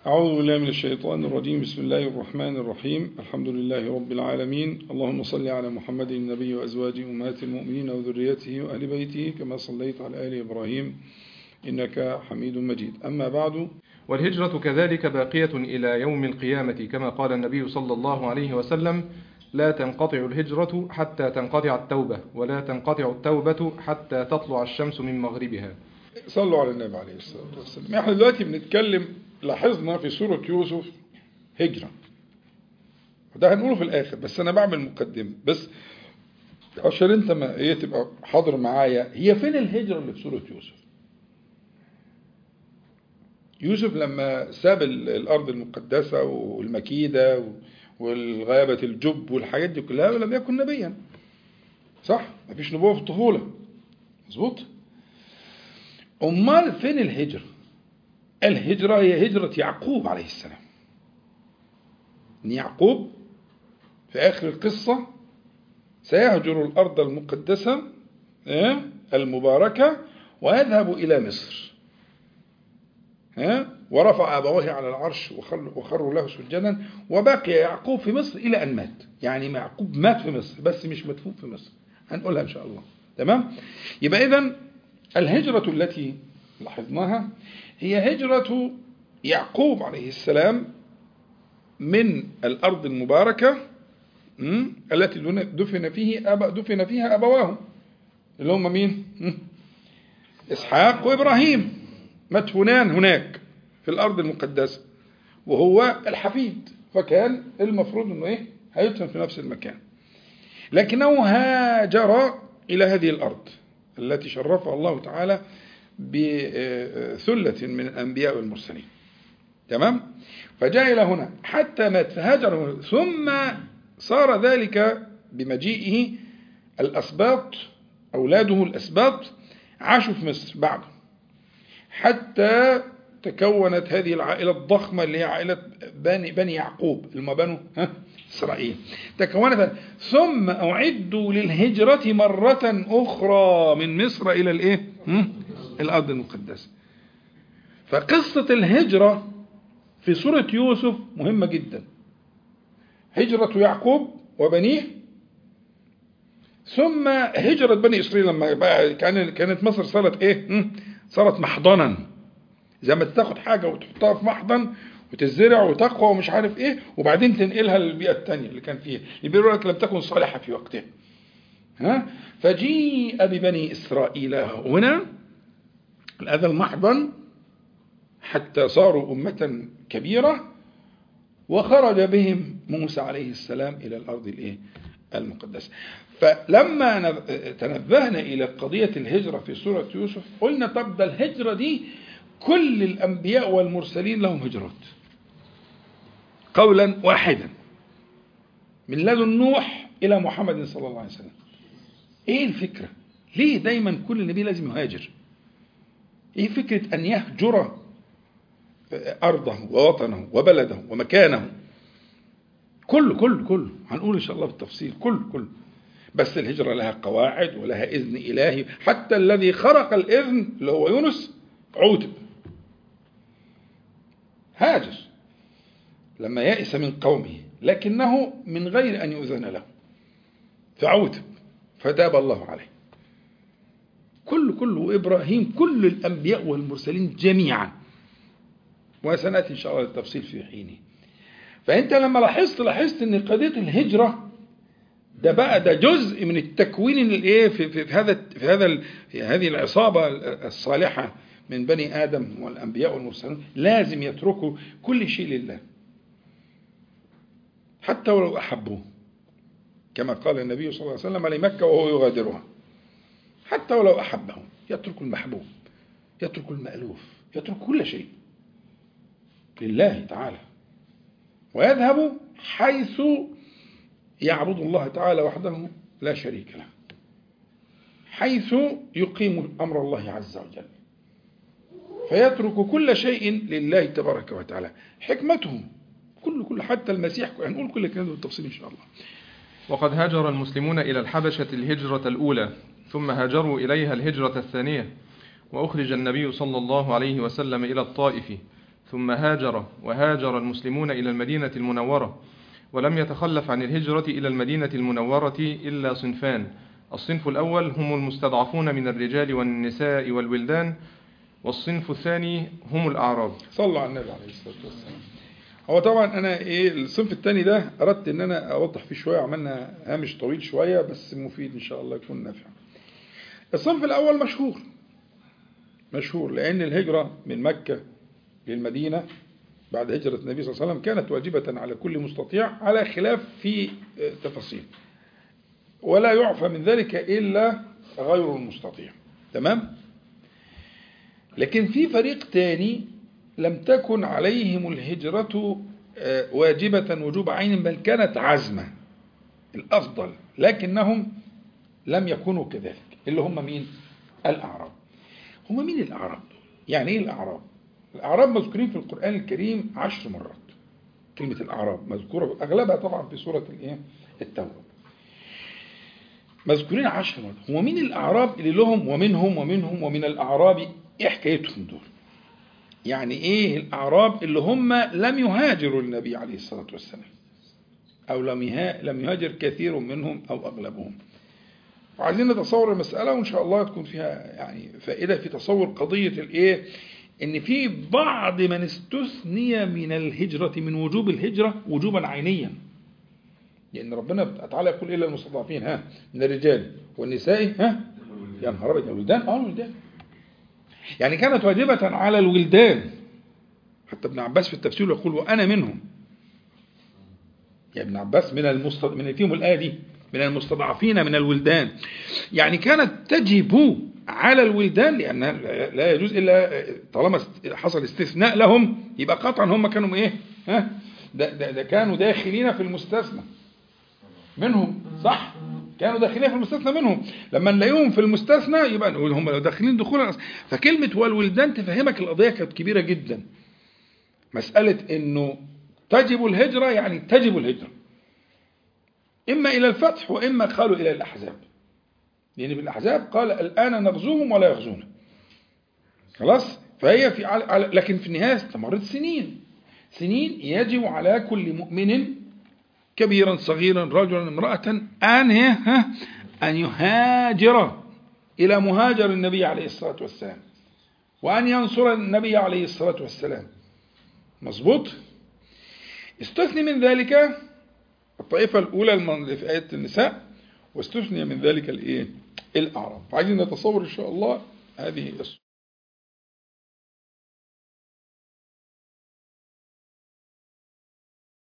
أعوذ بالله من الشيطان الرجيم بسم الله الرحمن الرحيم الحمد لله رب العالمين اللهم صل على محمد النبي وأزواجه أمهات المؤمنين وذريته وأهل بيته كما صليت على آل إبراهيم إنك حميد مجيد أما بعد والهجرة كذلك باقية إلى يوم القيامة كما قال النبي صلى الله عليه وسلم لا تنقطع الهجرة حتى تنقطع التوبة ولا تنقطع التوبة حتى تطلع الشمس من مغربها صلوا على النبي عليه الصلاة والسلام احنا دلوقتي بنتكلم لاحظنا في سورة يوسف هجرة وده هنقوله في الآخر بس أنا بعمل مقدمة بس عشان أنت ما هي تبقى حاضر معايا هي فين الهجرة اللي في سورة يوسف؟ يوسف لما ساب ال- الأرض المقدسة والمكيدة والغابة الجب والحاجات دي كلها لم يكن نبيا صح؟ مفيش نبوة في الطفولة مظبوط؟ أمال فين الهجرة؟ الهجرة هي هجرة يعقوب عليه السلام إن يعقوب في آخر القصة سيهجر الأرض المقدسة آه، المباركة ويذهب إلى مصر ها ورفع أبويه على العرش وخل- وخروا له سجدا وبقي يعقوب في مصر إلى أن مات يعني يعقوب مات في مصر بس مش مدفون في مصر هنقولها إن شاء الله تمام يبقى إذن الهجرة التي لاحظناها هي هجرة يعقوب عليه السلام من الأرض المباركة م، التي دون- دفن فيه أب دفن فيها أبواه اللي هم مين؟ م، إسحاق وإبراهيم مدفونان هناك في الأرض المقدسة وهو الحفيد فكان المفروض أنه إيه؟ هيدفن في نفس المكان لكنه هاجر إلى هذه الأرض التي شرفها الله تعالى بثلة من الأنبياء والمرسلين تمام فجاء إلى هنا حتى مات فهاجر ثم صار ذلك بمجيئه الأسباط أولاده الأسباط عاشوا في مصر بعده حتى تكونت هذه العائلة الضخمة اللي هي عائلة بني, بني يعقوب اللي بنو ها إسرائيل تكونت ثم أعدوا للهجرة مرة أخرى من مصر إلى الإيه؟ هم؟ الأرض المقدسة فقصة الهجرة في سورة يوسف مهمة جدا هجرة يعقوب وبنيه ثم هجرة بني إسرائيل لما بقى كان كانت مصر صارت إيه؟ هم؟ صارت محضنا زي ما تاخد حاجة وتحطها في محضن وتزرع وتقوى ومش عارف ايه وبعدين تنقلها للبيئة التانية اللي كان فيها اللي بيقولوا لك لم تكن صالحة في وقتها ها فجيء ببني إسرائيل هنا هذا المحضن حتى صاروا أمة كبيرة وخرج بهم موسى عليه السلام إلى الأرض الإيه؟ المقدسة فلما نب- تنبهنا إلى قضية الهجرة في سورة يوسف قلنا طب ده الهجرة دي كل الأنبياء والمرسلين لهم هجرات قولا واحدا من لدن نوح إلى محمد صلى الله عليه وسلم إيه الفكرة؟ ليه دايما كل نبي لازم يهاجر؟ إيه فكرة أن يهجر أرضه ووطنه وبلده ومكانه كله كله كله هنقول إن شاء الله بالتفصيل كله كله بس الهجرة لها قواعد ولها إذن إلهي حتى الذي خرق الإذن اللي هو يونس عوتب هاجر لما يئس من قومه لكنه من غير أن يؤذن له فعوتب فتاب الله عليه كل كل وإبراهيم كل الأنبياء والمرسلين جميعا وسنأتي إن شاء الله التفصيل في حينه فأنت لما لاحظت لاحظت أن قضية الهجرة ده بقى ده جزء من التكوين الايه في, في, في هذا في هذا ال- في هذه العصابه الصالحه من بني ادم والانبياء والمرسلين لازم يتركوا كل شيء لله حتى ولو احبوه كما قال النبي صلى الله عليه وسلم لمكه وهو يغادرها حتى ولو احبه يترك المحبوب يترك المالوف يترك كل شيء لله تعالى ويذهب حيث يعبد الله تعالى وحده لا شريك له حيث يقيم امر الله عز وجل فيترك كل شيء لله تبارك وتعالى حكمته كل كل حتى المسيح هنقول كل الكلام ده بالتفصيل ان شاء الله وقد هاجر المسلمون إلى الحبشة الهجرة الأولى ثم هاجروا إليها الهجرة الثانية وأخرج النبي صلى الله عليه وسلم إلى الطائف ثم هاجر وهاجر المسلمون إلى المدينة المنورة ولم يتخلف عن الهجرة إلى المدينة المنورة إلا صنفان الصنف الأول هم المستضعفون من الرجال والنساء والولدان والصنف الثاني هم الأعراب صلوا على النبي عليه الصلاة والسلام هو طبعا انا ايه الصنف الثاني ده اردت ان انا اوضح فيه شويه عملنا هامش طويل شويه بس مفيد ان شاء الله يكون نافع الصنف الاول مشهور مشهور لان الهجره من مكه للمدينه بعد هجره النبي صلى الله عليه وسلم كانت واجبه على كل مستطيع على خلاف في تفاصيل ولا يعفى من ذلك الا غير المستطيع تمام لكن في فريق تاني لم تكن عليهم الهجرة واجبة وجوب عين بل كانت عزمة الأفضل لكنهم لم يكونوا كذلك اللي هم مين الأعراب هم مين الأعراب يعني إيه الأعراب الأعراب مذكورين في القرآن الكريم عشر مرات كلمة الأعراب مذكورة أغلبها طبعا في سورة الإيه التوبة مذكورين عشر مرات هو مين الأعراب اللي لهم ومنهم ومنهم ومن الأعراب إيه حكايتهم دول يعني ايه الاعراب اللي هم لم يهاجروا النبي عليه الصلاه والسلام او لم لم يهاجر كثير منهم او اغلبهم وعايزين نتصور المساله وان شاء الله تكون فيها يعني فائده في تصور قضيه الايه ان في بعض من استثني من الهجره من وجوب الهجره وجوبا عينيا لان ربنا تعالى يقول الا المستضعفين ها من الرجال والنساء ها يا نهار ابيض الولدان اه الولدان يعني كانت واجبة على الولدان حتى ابن عباس في التفسير يقول وأنا منهم يا ابن عباس من المستض... من فيهم الآية دي من المستضعفين من الولدان يعني كانت تجب على الولدان لأن لا يجوز إلا طالما حصل استثناء لهم يبقى قطعا هم كانوا إيه ها ده, ده, ده كانوا داخلين في المستثنى منهم صح كانوا داخلين في المستثنى منهم لما نلاقيهم في المستثنى يبقى نقول هم لو داخلين دخولا فكلمة والولدان تفهمك القضية كانت كبيرة جدا مسألة انه تجب الهجرة يعني تجب الهجرة إما إلى الفتح وإما قالوا إلى الأحزاب لأن يعني في الأحزاب قال الآن نغزوهم ولا يغزونا خلاص فهي في على لكن في النهاية استمرت سنين سنين يجب على كل مؤمن كبيرا صغيرا رجلا امرأة أن أن يهاجر إلى مهاجر النبي عليه الصلاة والسلام وأن ينصر النبي عليه الصلاة والسلام مظبوط استثني من ذلك الطائفة الأولى اللي في آية النساء واستثني من ذلك الإيه الأعراب فعايزين نتصور إن شاء الله هذه الصورة